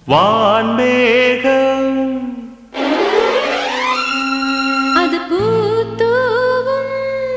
வான்மேகம் அது பூத்தூவும்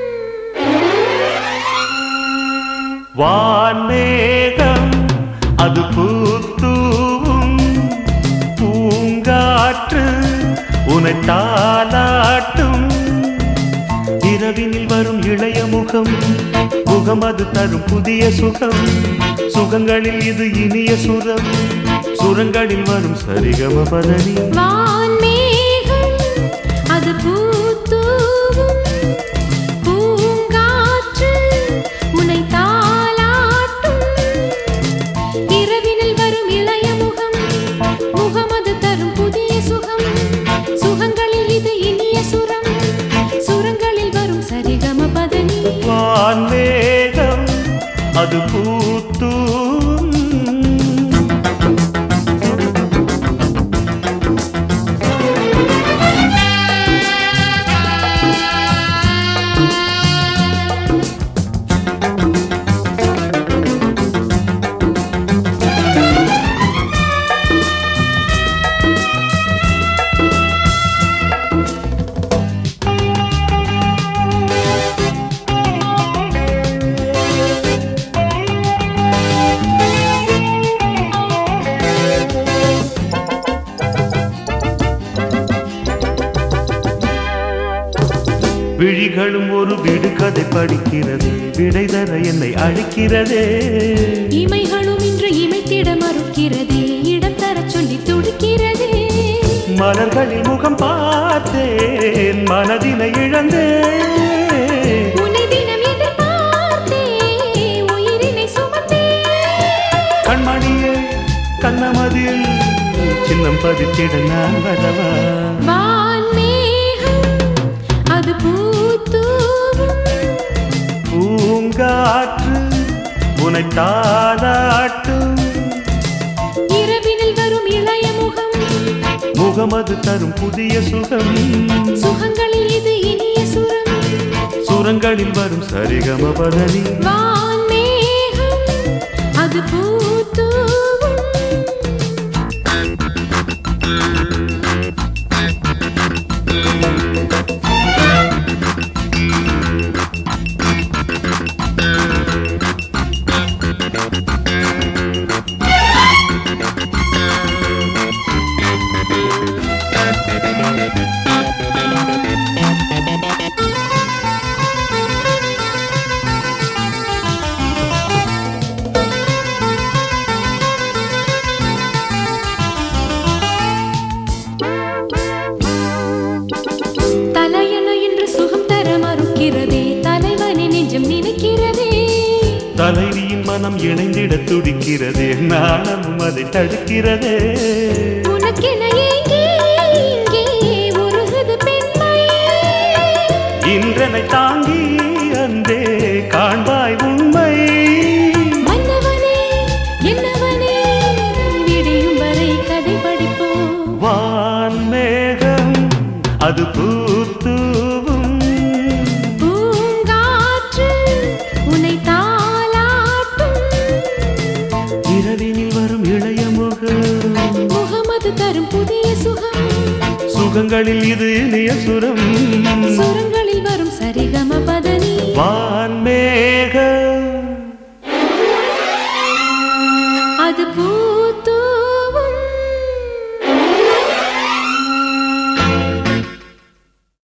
வான்மேகம் அது பூத்தூவும் பூங்காற்று உனை தாலாட்டும் இரவினில் வரும் இளைய முகம் முகம் அது தரும் புதிய சுகம் சுகங்களில் இது இனிய சுரம் சுரங்களில் வரும் சரிகம பதனி வான்மேகம் அது பூத்தூவும் பூங்காற்று உன்னை தாலாட்டும் இரவினில் வரும் இளைய முகம் முகம் அது தரும் புதிய சுகம் சுகங்களில் இது இனிய சுரம் சுரங்களில் வரும் சரிகம பதனி வான்மேகம் அது பூத்தூவும் விழிகளும் ஒரு விடுகதை படிக்கிறது விடை தர என்னை அழிக்கிறதே இமைகளும் இன்று இமைத்திட மறுக்கிறதே இடம் தரச் சொல்லி துடிக்கிறதே மலர்களில் முகம் பார்த்தேன் மனதினை இழந்தேன் உன்னை தினம் எதிர்பார்த்தே உயிரினை சுமந்தே கண்மணியே கண்ணமதில் சின்னம் பதித்திட நான் வரவா வான்மேகம் அது பூத்தூவும் பூங்காற்று உனை தாளாட்டும் இரவினில் வரும் இளைய முகம் முகமது தரும் புதிய சுகம் சுகங்களில் இது இனிய சுரம் சுரங்களில் வரும் சரிகம பதனி வான்மேகம் அது பூத்தூவும் தலையணு என்று சுகம் தர மறுக்கிறதே தலைவனை நெஞ்சம் நினைக்கிறதே தலைவியின் மனம் இணைந்திட துடிக்கிறதே நாணமும் அதை தடுக்கிறதே உனக்கென ஏங்கி இங்கே உருகுது பெண்மை இன்றனை தாங்கி அந்தே காண்பாய் உண்மை மன்னவனே என்னவனே விடியும் வரை கதை படிப்போம் வான்மேகம் அது பூத்தூவும் பூங்காற்று உன்னை தாலாட்டும் இரவினில் வரும் இளைய முகம் முகமது தரும் புதிய சுகம் சுகங்களில் இது இனிய சுரம் சுரங்களில் வரும் சரிகம பதனி வான்மேகம் அது பூ